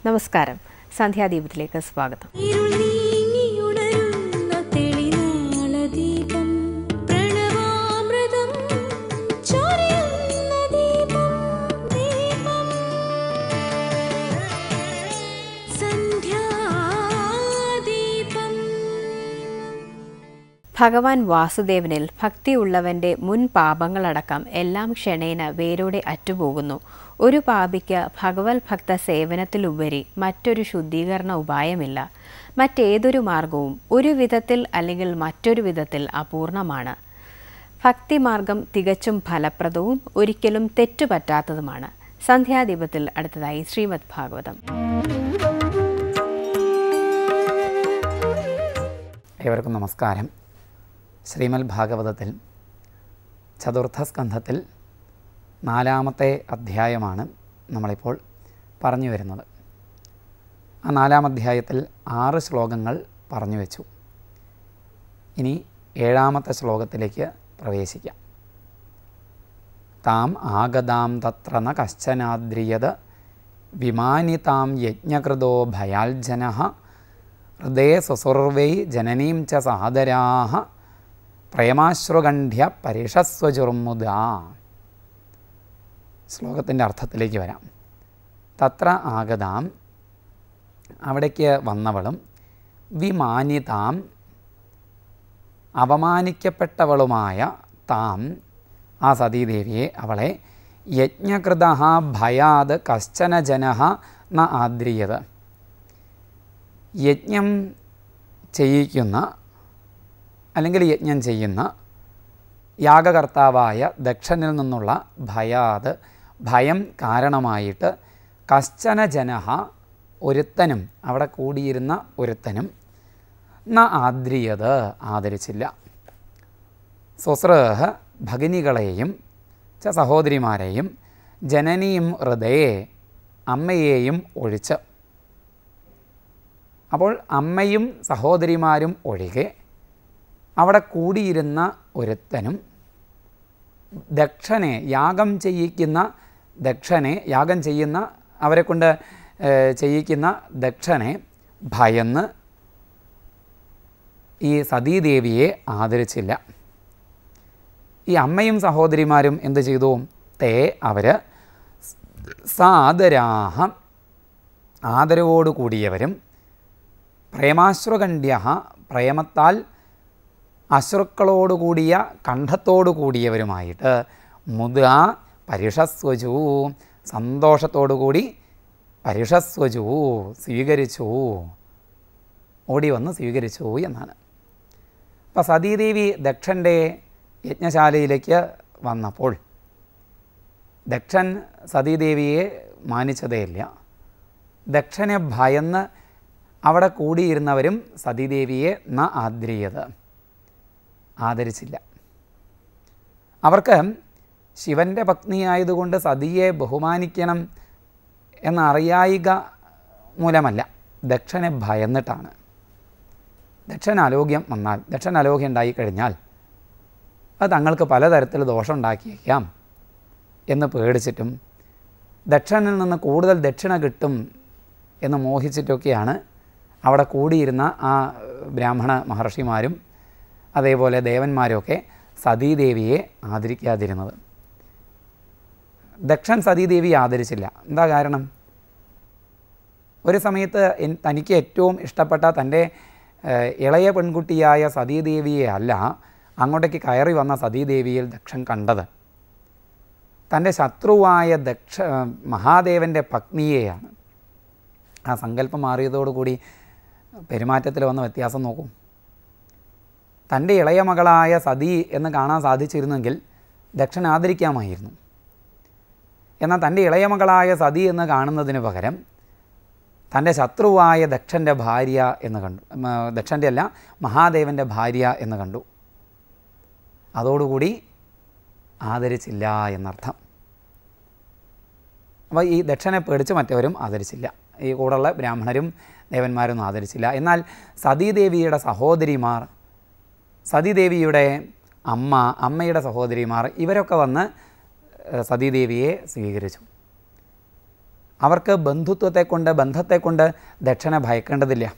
നമസ്കാരം സന്ധ്യാദീപത്തിലേക്ക് സ്വാഗതം ഇരുൾ നീങ്ങിയുണരുന്ന തെളിനാളദീപം പ്രണവാമൃതം ചൊരിയുന്ന ദീപം ദീപം സന്ധ്യാദീപം ഭഗവാൻ വാസുദേവനിൽ ഭക്തിയുള്ളവന്റെ മുൻ പാപങ്ങളടക്കം എല്ലാം ക്ഷണേന വേരോടെ അറ്റുപോകുന്നു ഒരു പാപിക്ക് ഭഗവത് ഭക്ത സേവനത്തിലുപരി മറ്റൊരു ശുദ്ധീകരണ ഉപായമില്ല മറ്റേതൊരു മാർഗവും ഒരു വിധത്തിൽ അല്ലെങ്കിൽ മറ്റൊരു വിധത്തിൽ അപൂർണമാണ് ഭക്തിമാർഗം തികച്ചും ഫലപ്രദവും ഒരിക്കലും തെറ്റുപറ്റാത്തതുമാണ് സന്ധ്യാദീപത്തിൽ അടുത്തതായി ശ്രീമദ് ഭാഗവതം ഏവർക്കും നമസ്കാരം ശ്രീമൽ ഭാഗവതത്തിൽ ചതുർത്ഥ സ്കന്ധത്തിൽ നാലാമത്തെ അധ്യായമാണ് നമ്മളിപ്പോൾ പറഞ്ഞു വരുന്നത് ആ നാലാം അധ്യായത്തിൽ ആറ് ശ്ലോകങ്ങൾ പറഞ്ഞു വെച്ചു ഇനി ഏഴാമത്തെ ശ്ലോകത്തിലേക്ക് പ്രവേശിക്കാം താം ആഗതാം തത്ര ന കശ്ചനാദ്രിയത് വിമാനിതാം യജ്ഞകൃതോ ഭയാൽജന ഹൃദയ സുസുർവൈ ജനനീം ച സാദരാഹ പ്രേമാശ്രുകണ്ഠ്യ പരിഷസ്വചുർമുദ ശ്ലോകത്തിൻ്റെ അർത്ഥത്തിലേക്ക് വരാം തത്ര ആഗതാം അവിടേക്ക് വന്നവളും വിമാനിതാം അപമാനിക്കപ്പെട്ടവളുമായ താം ആ സതീദേവിയെ അവളെ യജ്ഞകൃത ഭയാത് കശ്ചന ജന ന ആദ്രിയത് യജ്ഞം ചെയ്യിക്കുന്ന അല്ലെങ്കിൽ യജ്ഞം ചെയ്യുന്ന യാഗകർത്താവായ ദക്ഷനിൽ നിന്നുള്ള ഭയാത് ഭയം കാരണമായിട്ട് കശ്ചന ജനഹ ഒരുത്തനും അവിടെ കൂടിയിരുന്ന ഒരുത്തനും ന ആദ്രിയത് ആദരിച്ചില്ല സ്വസ്രഹ ഭഗിനികളെയും ച സഹോദരിമാരെയും ജനനിയും ഹൃദയെ അമ്മയെയും ഒഴിച്ച് അപ്പോൾ അമ്മയും സഹോദരിമാരും ഒഴികെ അവിടെ കൂടിയിരുന്ന ഒരുത്തനും ദക്ഷനെ യാഗം ചെയ്യിക്കുന്ന ദക്ഷനെ യാഗം ചെയ്യുന്ന അവരെ കൊണ്ട് ഏഹ്, ചെയ്യിക്കുന്ന ദക്ഷനെ ഭയന്ന് ഈ സതീദേവിയെ ആദരിച്ചില്ല ഈ അമ്മയും സഹോദരിമാരും എന്ത് ചെയ്തു തേ അവർ സാദരാഹ ആദരവോടു കൂടിയവരും പ്രേമാശ്രുകണ്ഠ്യ പ്രേമത്താൽ അശ്രുക്കളോടുകൂടിയ കണ്ഠത്തോടു കൂടിയവരുമായിട്ട് മുത പരിഷസ്വജു സന്തോഷത്തോടുകൂടി പരിഷസ്വജു സ്വീകരിച്ചു ഓടി വന്ന് സ്വീകരിച്ചു എന്നാണ് അപ്പോൾ സതീദേവി ദക്ഷൻ്റെ യജ്ഞശാലയിലേക്ക് വന്നപ്പോൾ ദക്ഷൻ സതീദേവിയെ മാനിച്ചതേയില്ല ദക്ഷനെ ഭയന്ന് അവിടെ കൂടിയിരുന്നവരും സതീദേവിയെ ന ആദ്രിയത് ആദരിച്ചില്ല അവർക്ക് ശിവൻ്റെ പത്നിയായതുകൊണ്ട് സതിയെ ബഹുമാനിക്കണം എന്നറിയായിക മൂലമല്ല ദക്ഷനെ ഭയന്നിട്ടാണ് ദക്ഷൻ അലോഗ്യം വന്നാൽ ദക്ഷൻ അലോഗ്യം ഉണ്ടായിക്കഴിഞ്ഞാൽ അത് തങ്ങൾക്ക് പലതരത്തിൽ ദോഷം ഉണ്ടാക്കിയേക്കാം എന്ന് പേടിച്ചിട്ടും ദക്ഷനിൽ നിന്ന് കൂടുതൽ ദക്ഷിണ കിട്ടും എന്ന് മോഹിച്ചിട്ടൊക്കെയാണ് അവിടെ കൂടിയിരുന്ന ആ ബ്രാഹ്മണ മഹർഷിമാരും അതേപോലെ ദേവന്മാരുമൊക്കെ സതീദേവിയെ ആദരിക്കാതിരുന്നത് ദക്ഷൻ സതീദേവിയെ ആദരിച്ചില്ല എന്താ കാരണം ഒരു സമയത്ത് എൻ- തനിക്ക് ഏറ്റവും ഇഷ്ടപ്പെട്ട തൻ്റെ ഏഹ്, ഇളയ പെൺകുട്ടിയായ സതീദേവിയെ അല്ല അങ്ങോട്ടേക്ക് കയറി വന്ന സതീദേവിയിൽ ദക്ഷൻ കണ്ടത് തൻ്റെ ശത്രുവായ ദക്ഷ മഹാദേവൻ്റെ പത്നിയെയാണ് ആ സങ്കല്പം മാറിയതോടുകൂടി പെരുമാറ്റത്തിൽ വന്ന വ്യത്യാസം നോക്കൂ തൻ്റെ ഇളയ മകളായ സതി എന്ന് കാണാൻ സാധിച്ചിരുന്നെങ്കിൽ ദക്ഷൻ ആദരിക്കാമായിരുന്നു എന്നാൽ തൻ്റെ ഇളയ മകളായ സതി എന്ന് കാണുന്നതിന് പകരം തൻ്റെ ശത്രുവായ ദക്ഷൻ്റെ ഭാര്യ എന്ന് കണ്ടു ഉം, ദക്ഷൻ്റെ അല്ല മഹാദേവൻ്റെ ഭാര്യ എന്ന് കണ്ടു അതോടുകൂടി ആദരിച്ചില്ല എന്നർത്ഥം അപ്പോൾ ഈ ദക്ഷനെ പേടിച്ച് മറ്റവരും ആദരിച്ചില്ല ഈ കൂടെയുള്ള ബ്രാഹ്മണരും ദേവന്മാരൊന്നും ആദരിച്ചില്ല എന്നാൽ സതീദേവിയുടെ സഹോദരിമാർ സതീദേവിയുടെ അമ്മ അമ്മയുടെ സഹോദരിമാർ ഇവരൊക്കെ വന്ന് ഏഹ്, സതീദേവിയെ സ്വീകരിച്ചു അവർക്ക് ബന്ധുത്വത്തെ കൊണ്ട് ബന്ധത്തെ കൊണ്ട് ദക്ഷനെ ഭയക്കേണ്ടതില്ല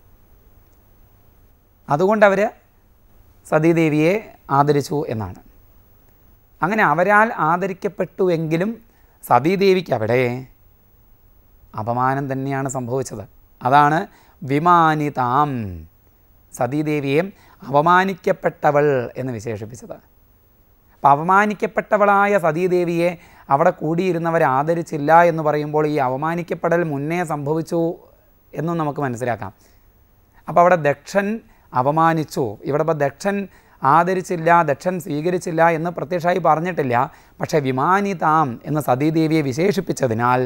അതുകൊണ്ട് അവർ സതീദേവിയെ ആദരിച്ചു എന്നാണ് അങ്ങനെ അവരാൽ ആദരിക്കപ്പെട്ടുവെങ്കിലും സതീദേവിക്ക് അവിടെ അപമാനം തന്നെയാണ് സംഭവിച്ചത് അതാണ് വിമാനിതാം സതീദേവിയെ അപമാനിക്കപ്പെട്ടവൾ എന്ന് വിശേഷിപ്പിച്ചത് അപ്പം അപമാനിക്കപ്പെട്ടവളായ സതീദേവിയെ അവിടെ കൂടിയിരുന്നവർ ആദരിച്ചില്ല എന്ന് പറയുമ്പോൾ ഈ അവമാനിക്കപ്പെടൽ മുന്നേ സംഭവിച്ചു എന്നും നമുക്ക് മനസ്സിലാക്കാം അപ്പോൾ അവിടെ ദക്ഷൻ അപമാനിച്ചു ഇവിടെ ഇപ്പോൾ ദക്ഷൻ ആദരിച്ചില്ല ദക്ഷൻ സ്വീകരിച്ചില്ല എന്ന് പ്രത്യക്ഷമായി പറഞ്ഞിട്ടില്ല പക്ഷേ വിമാനിതാം എന്ന് സതീദേവിയെ വിശേഷിപ്പിച്ചതിനാൽ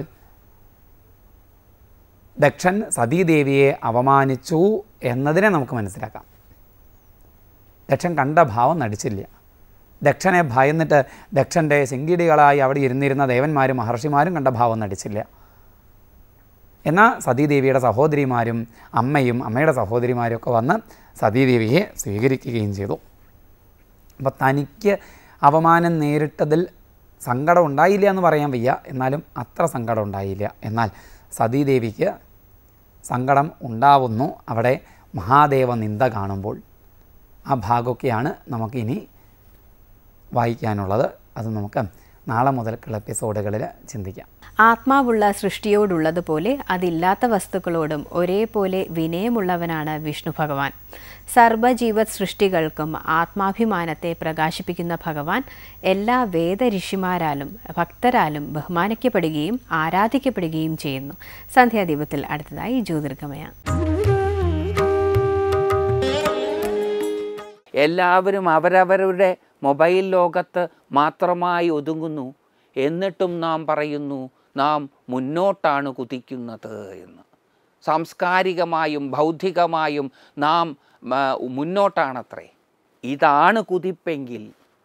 ദക്ഷൻ സതീദേവിയെ അവമാനിച്ചു എന്നതിനെ നമുക്ക് മനസ്സിലാക്കാം ദക്ഷൻ കണ്ട ഭാവം നടിച്ചില്ല ദക്ഷനെ ഭയന്നിട്ട് ദക്ഷൻ്റെ ശിങ്കിടികളായി അവിടെ ഇരുന്നിരുന്ന ദേവന്മാരും മഹർഷിമാരും കണ്ട ഭാവം നടിച്ചില്ല എന്നാൽ സതീദേവിയുടെ സഹോദരിമാരും അമ്മയും അമ്മയുടെ സഹോദരിമാരും ഒക്കെ വന്ന് സതീദേവിയെ സ്വീകരിക്കുകയും ചെയ്തു അപ്പോൾ തനിക്ക് അപമാനം നേരിട്ടതിൽ സങ്കടം ഉണ്ടായില്ല എന്ന് പറയാൻ വയ്യ എന്നാലും അത്ര സങ്കടം ഉണ്ടായില്ല എന്നാൽ സതീദേവിക്ക് സങ്കടം ഉണ്ടാവുന്നു അവിടെ മഹാദേവ നിന്ദ കാണുമ്പോൾ ആ ഭാഗമൊക്കെയാണ് നമുക്കിനി വായിക്കാനുള്ളത് അത് നമുക്ക് നാളെ മുതൽക്കുള്ള എപ്പിസോഡുകളിൽ ചിന്തിക്കാം ആത്മാവുള്ള സൃഷ്ടിയോടുള്ളതുപോലെ അതില്ലാത്ത വസ്തുക്കളോടും ഒരേപോലെ വിനയമുള്ളവനാണ് വിഷ്ണു ഭഗവാൻ സർവജീവത് സൃഷ്ടികൾക്കും ആത്മാഭിമാനത്തെ പ്രകാശിപ്പിക്കുന്ന ഭഗവാൻ എല്ലാ വേദഋഷിമാരാലും ഭക്തരാലും ബഹുമാനിക്കപ്പെടുകയും ആരാധിക്കപ്പെടുകയും ചെയ്യുന്നു സന്ധ്യാദീപത്തിൽ അടുത്തതായി ജ്യോതിർഗമയ എല്ലാവരും അവരവരുടെ മൊബൈൽ ലോകത്ത് മാത്രമായി ഒതുങ്ങുന്നു എന്നിട്ടും നാം പറയുന്നു നാം മുന്നോട്ടാണ് കുതിക്കുന്നത് എന്ന് സാംസ്കാരികമായും ബൗദ്ധികമായും നാം ആ, മുന്നോട്ടാണത്രേ ഇതാണ് കുതിപ്പെങ്കിൽ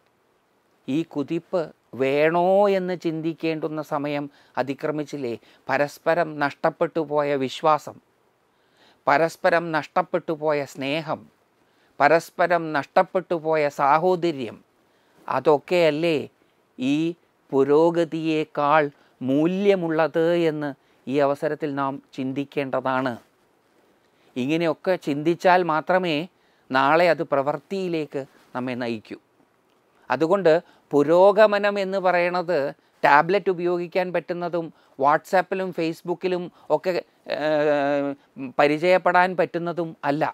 ഈ കുതിപ്പ് വേണോ എന്ന് ചിന്തിക്കേണ്ടുന്ന സമയം അതിക്രമിച്ചില്ലേ പരസ്പരം നഷ്ടപ്പെട്ടു പോയ വിശ്വാസം പരസ്പരം നഷ്ടപ്പെട്ടു പോയ സ്നേഹം പരസ്പരം നഷ്ടപ്പെട്ടു പോയ സാഹോദര്യം അതൊക്കെയല്ലേ ഈ പുരോഗതിയേക്കാൾ മൂല്യമുള്ളത് എന്ന് ഈ അവസരത്തിൽ നാം ചിന്തിക്കേണ്ടതാണ് ഇങ്ങനെയൊക്കെ ചിന്തിച്ചാൽ മാത്രമേ നാളെ അത് പ്രവൃത്തിയിലേക്ക് നമ്മെ നയിക്കൂ അതുകൊണ്ട് പുരോഗമനം എന്ന് പറയണത് ടാബ്ലറ്റ് ഉപയോഗിക്കാൻ പറ്റുന്നതും വാട്സാപ്പിലും ഫേസ്ബുക്കിലും ഒക്കെ ഏർ, പരിചയപ്പെടാൻ പറ്റുന്നതും അല്ല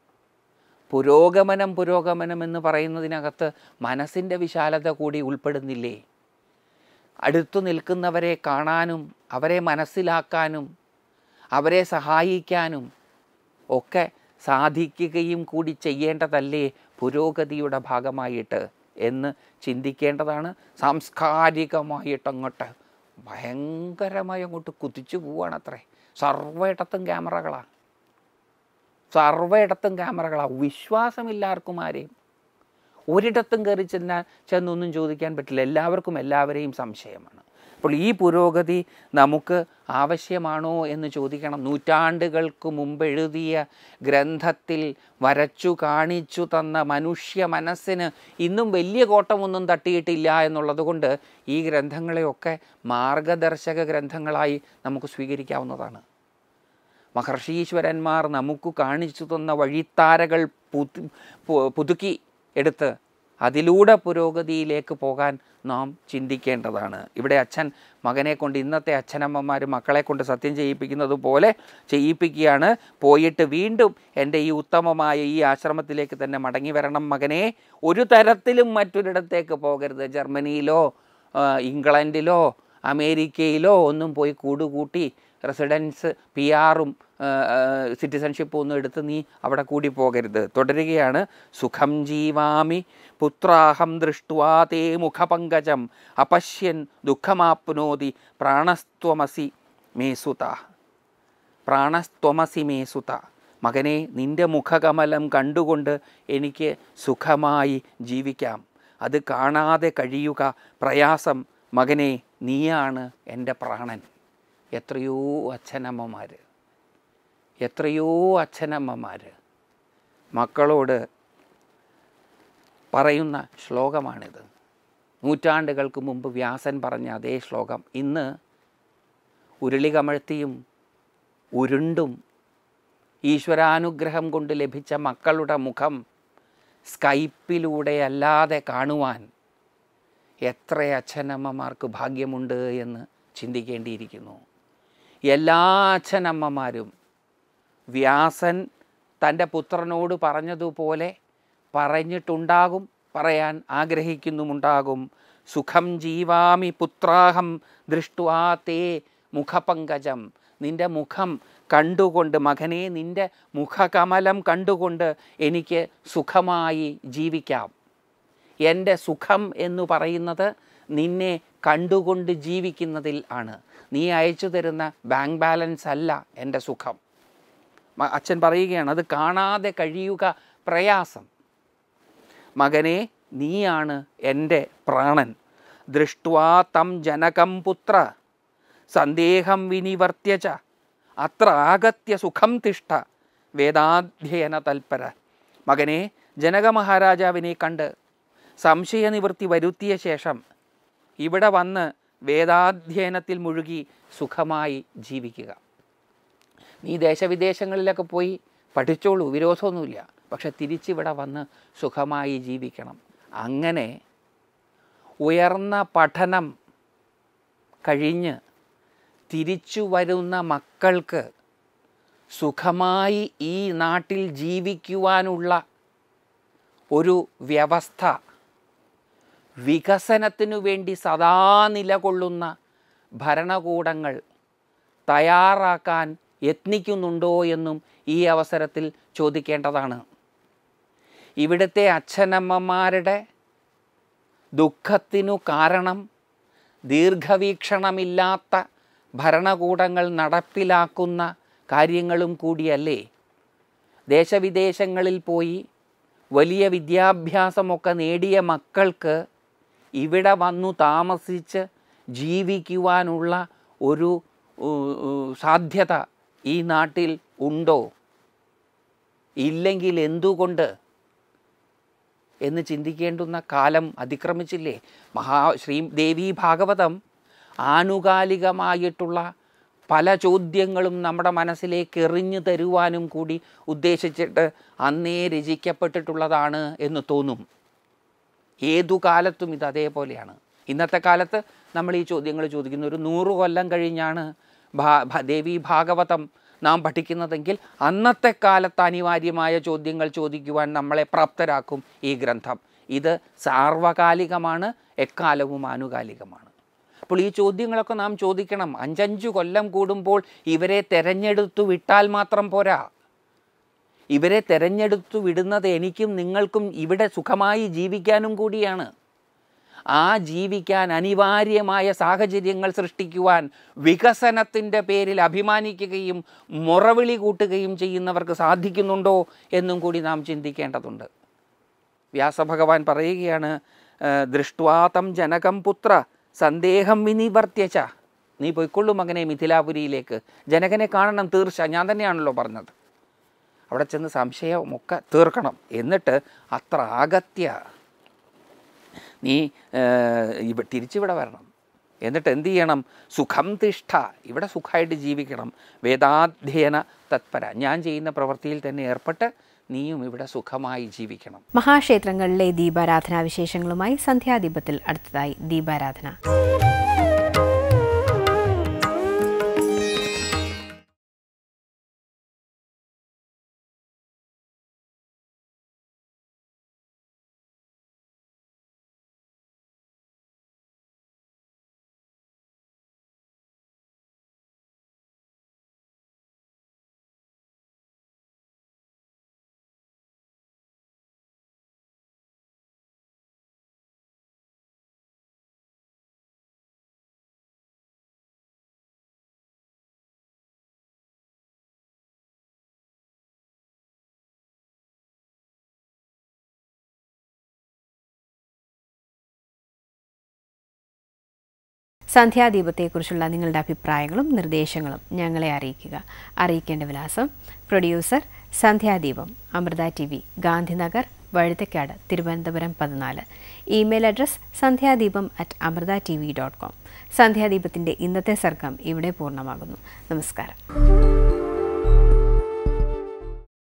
പുരോഗമനം പുരോഗമനം എന്ന് പറയുന്നതിനകത്ത് മനസ്സിൻ്റെ വിശാലത കൂടി ഉൾപ്പെടുന്നില്ലേ അടുത്തു നിൽക്കുന്നവരെ കാണാനും അവരെ മനസ്സിലാക്കാനും അവരെ സഹായിക്കാനും ഒക്കെ സാധിക്കുകയും കൂടി ചെയ്യേണ്ടതല്ലേ പുരോഗതിയുടെ ഭാഗമായിട്ട് എന്ന് ചിന്തിക്കേണ്ടതാണ് സാംസ്കാരികമായിട്ട് അങ്ങോട്ട് ഭയങ്കരമായി അങ്ങോട്ട് കുതിച്ചു പോവുകയാണത്രേ സർവ്വയിടത്തും ക്യാമറകളാണ് സർവ്വയിടത്തും ക്യാമറകളാണ് വിശ്വാസമില്ലാർക്കും ആരെയും ഒരിടത്തും കയറി ചെന്നാൽ ചെന്നൊന്നും ചോദിക്കാൻ പറ്റില്ല എല്ലാവർക്കും എല്ലാവരെയും സംശയമാണ് അപ്പോൾ ഈ പുരോഗതി നമുക്ക് ആവശ്യമാണോ എന്ന് ചോദിക്കണം നൂറ്റാണ്ടുകൾക്ക് മുമ്പ് എഴുതിയ ഗ്രന്ഥത്തിൽ വരച്ചു കാണിച്ചു തന്ന മനുഷ്യ മനസ്സിന് ഇന്നും വലിയ കോട്ടമൊന്നും തട്ടിയിട്ടില്ല എന്നുള്ളത് കൊണ്ട് ഈ ഗ്രന്ഥങ്ങളെയൊക്കെ മാർഗദർശക ഗ്രന്ഥങ്ങളായി നമുക്ക് സ്വീകരിക്കാവുന്നതാണ് മഹർഷീശ്വരന്മാർ നമുക്ക് കാണിച്ചു തന്ന വഴിത്താരകൾ പുതു പു- പുതുക്കി എടുത്ത് അതിലൂടെ പുരോഗതിയിലേക്ക് പോകാൻ നാം ചിന്തിക്കേണ്ടതാണ് ഇവിടെ അച്ഛൻ മകനെ കൊണ്ട് ഇന്നത്തെ അച്ഛനമ്മമാർ മക്കളെ കൊണ്ട് സത്യം ചെയ്യിപ്പിക്കുന്നത് പോലെ ചെയ്യിപ്പിക്കുകയാണ് പോയിട്ട് വീണ്ടും എൻ്റെ ഈ ഉത്തമമായ ഈ ആശ്രമത്തിലേക്ക് തന്നെ മടങ്ങി വരണം മകനെ ഒരു തരത്തിലും മറ്റൊരിടത്തേക്ക് പോകരുത് ജർമ്മനിയിലോ ആ, ഇംഗ്ലണ്ടിലോ അമേരിക്കയിലോ ഒന്നും പോയി കൂടുകൂട്ടി റെസിഡൻസ് പി ആറും സിറ്റിസൺഷിപ്പും ഒന്നും എടുത്ത് നീ അവിടെ കൂടി പോകരുത് തുടരുകയാണ് സുഖം ജീവാമി പുത്രാഹം ദൃഷ്ട്വാ തേ മുഖപങ്കജം അപശ്യൻ ദുഃഖമാപ്നോതി പ്രാണസ്ത്വമസി മേസുത പ്രാണസ്ത്വമസി മേസുത മകനെ നിന്റെ മുഖകമലം കണ്ടുകൊണ്ട് എനിക്ക് സുഖമായി ജീവിക്കാം അത് കാണാതെ കഴിയുക പ്രയാസം മകനെ നീയാണ് എൻ്റെ പ്രാണൻ എത്രയോ അച്ഛനമ്മമാർ എത്രയോ അച്ഛനമ്മമാർ മക്കളോട് പറയുന്ന ശ്ലോകമാണിത് നൂറ്റാണ്ടുകൾക്ക് മുമ്പ് വ്യാസൻ പറഞ്ഞ അതേ ശ്ലോകം ഇന്ന് ഉരുളി കമഴ്ത്തിയും ഉരുണ്ടും ഈശ്വരാനുഗ്രഹം കൊണ്ട് ലഭിച്ച മക്കളുടെ മുഖം സ്കൈപ്പിലൂടെ അല്ലാതെ കാണുവാൻ എത്ര അച്ഛനമ്മമാർക്ക് ഭാഗ്യമുണ്ട് എന്ന് ചിന്തിക്കേണ്ടിയിരിക്കുന്നു എല്ലാ അച്ഛനമ്മമാരും വ്യാസൻ തൻ്റെ പുത്രനോട് പറഞ്ഞതുപോലെ പറഞ്ഞിട്ടുണ്ടാകും പറയാൻ ആഗ്രഹിക്കുന്നുമുണ്ടാകും സുഖം ജീവാമി പുത്രാഹം ദൃഷ്ടുവാ തേ മുഖപങ്കജം നിൻ്റെ മുഖം കണ്ടുകൊണ്ട് മകനെ നിൻ്റെ മുഖകമലം കണ്ടുകൊണ്ട് എനിക്ക് സുഖമായി ജീവിക്കാം എൻ്റെ സുഖം എന്ന് പറയുന്നത് നിന്നെ കണ്ടുകൊണ്ട് ജീവിക്കുന്നതിൽ ആണ് നീ അയച്ചു തരുന്ന ബാങ്ക് ബാലൻസ് അല്ല എൻ്റെ സുഖം മ- അച്ഛൻ പറയുകയാണ് അത് കാണാതെ കഴിയുക പ്രയാസം മകനെ നീയാണ് എൻ്റെ പ്രാണൻ ദൃഷ്ട്വാ തം ജനകം പുത്ര സന്ദേഹം വിനിവർത്യച്ച അത്ര ആഗത്യ സുഖം തിഷ്ഠ വേദാധ്യയന തൽപര മകനെ ജനക മഹാരാജാവിനെ കണ്ട് സംശയനിവൃത്തി വരുത്തിയ ശേഷം ഇവിടെ വന്ന് വേദാധ്യയനത്തിൽ മുഴുകി സുഖമായി ജീവിക്കുക നീ ദേശവിദേശങ്ങളിലൊക്കെ പോയി പഠിച്ചോളൂ വിരോധമൊന്നുമില്ല പക്ഷെ തിരിച്ചിവിടെ വന്ന് സുഖമായി ജീവിക്കണം അങ്ങനെ ഉയർന്ന പഠനം കഴിഞ്ഞ് തിരിച്ചു വരുന്ന മക്കൾക്ക് സുഖമായി ഈ നാട്ടിൽ ജീവിക്കുവാനുള്ള ഒരു വ്യവസ്ഥ വികസനത്തിനു വേണ്ടി സദാ നിലകൊള്ളുന്ന ഭരണകൂടങ്ങൾ തയ്യാറാക്കാൻ യത്നിക്കുന്നുണ്ടോ എന്നും ഈ അവസരത്തിൽ ചോദിക്കേണ്ടതാണ് ഇവിടുത്തെ അച്ഛനമ്മമാരുടെ ദുഃഖത്തിനു കാരണം ദീർഘവീക്ഷണമില്ലാത്ത ഭരണകൂടങ്ങൾ നടപ്പിലാക്കുന്ന കാര്യങ്ങളും കൂടിയല്ലേ ദേശവിദേശങ്ങളിൽ പോയി വലിയ വിദ്യാഭ്യാസമൊക്കെ നേടിയ മക്കൾക്ക് ഇവിടെ വന്നു താമസിച്ച് ജീവിക്കുവാനുള്ള ഒരു ഉ, ഉ, സാധ്യത ഈ നാട്ടിൽ ഉണ്ടോ ഇല്ലെങ്കിൽ എന്തുകൊണ്ട് എന്ന് ചിന്തിക്കേണ്ടുന്ന കാലം അതിക്രമിച്ചില്ലേ മഹാ ശ്രീ ദേവി ഭാഗവതം ആനുകാലികമായിട്ടുള്ള പല ചോദ്യങ്ങളും നമ്മുടെ മനസ്സിലേക്ക് എറിഞ്ഞു തരുവാനും കൂടി ഉദ്ദേശിച്ചിട്ട് അന്നേ രചിക്കപ്പെട്ടിട്ടുള്ളതാണ് എന്ന് തോന്നും ഏതു കാലത്തും ഇത് അതേപോലെയാണ് ഇന്നത്തെ കാലത്ത് നമ്മൾ ഈ ചോദ്യങ്ങൾ ചോദിക്കുന്നു ഒരു നൂറ് കൊല്ലം കഴിഞ്ഞാണ് ഭാ ഭ- ദേവി ഭാഗവതം നാം പഠിക്കുന്നതെങ്കിൽ അന്നത്തെ കാലത്ത് അനിവാര്യമായ ചോദ്യങ്ങൾ ചോദിക്കുവാൻ നമ്മളെ പ്രാപ്തരാക്കും ഈ ഗ്രന്ഥം ഇത് സാർവകാലികമാണ് എക്കാലവും ആനുകാലികമാണ് അപ്പോൾ ഈ ചോദ്യങ്ങളൊക്കെ നാം ചോദിക്കണം അഞ്ചഞ്ചു കൊല്ലം കൂടുമ്പോൾ ഇവരെ തെരഞ്ഞെടുത്തു വിട്ടാൽ മാത്രം പോരാ ഇവരെ തെരഞ്ഞെടുത്തു വിടുന്നത് എനിക്കും നിങ്ങൾക്കും ഇവിടെ സുഖമായി ജീവിക്കാനും കൂടിയാണ് ആ ജീവിക്കാൻ അനിവാര്യമായ സാഹചര്യങ്ങൾ സൃഷ്ടിക്കുവാൻ വികസനത്തിൻ്റെ പേരിൽ അഭിമാനിക്കുകയും മുറവിളി കൂട്ടുകയും ചെയ്യുന്നവർക്ക് സാധിക്കുന്നുണ്ടോ എന്നും കൂടി നാം ചിന്തിക്കേണ്ടതുണ്ട് വ്യാസഭഗവാൻ പറയുകയാണ് "ആ, ദൃഷ്ട്വാതം ജനകം പുത്ര സന്ദേഹം വിനിവർത്യച്ച നീ പൊയ്ക്കൊള്ളു മകനെ മിഥിലാപുരിയിലേക്ക് ജനകനെ കാണണം തീർച്ച ഞാൻ തന്നെയാണല്ലോ പറഞ്ഞത് അവിടെ ചെന്ന് സംശയമൊക്കെ തീർക്കണം എന്നിട്ട് അത്ര ആഗത്യ നീ ഇവ തിരിച്ചിവിടെ വരണം എന്നിട്ട് എന്ത് ചെയ്യണം സുഖം തിഷ്ഠ ഇവിടെ സുഖമായിട്ട് ജീവിക്കണം വേദാധ്യയന തത്പര ഞാൻ ചെയ്യുന്ന പ്രവൃത്തിയിൽ തന്നെ ഏർപ്പെട്ട് നീയും ഇവിടെ സുഖമായി ജീവിക്കണം മഹാക്ഷേത്രങ്ങളിലെ ദീപാരാധനാ വിശേഷങ്ങളുമായി സന്ധ്യാദീപത്തിൽ അടുത്തതായി ദീപാരാധന സന്ധ്യാദീപത്തെക്കുറിച്ചുള്ള നിങ്ങളുടെ അഭിപ്രായങ്ങളും നിർദ്ദേശങ്ങളും ഞങ്ങളെ അറിയിക്കുക അറിയിക്കേണ്ട വിലാസം producer Sandhyadeepam Amrita T V Gandhinagar Vazhuthacaud Thiruvananthapuram പതിനാല് email address Sandhyadeepam at Amrita T V dot com സന്ധ്യാദീപത്തിൻ്റെ ഇന്നത്തെ സർഗം ഇവിടെ പൂർണ്ണമാകുന്നു നമസ്കാരം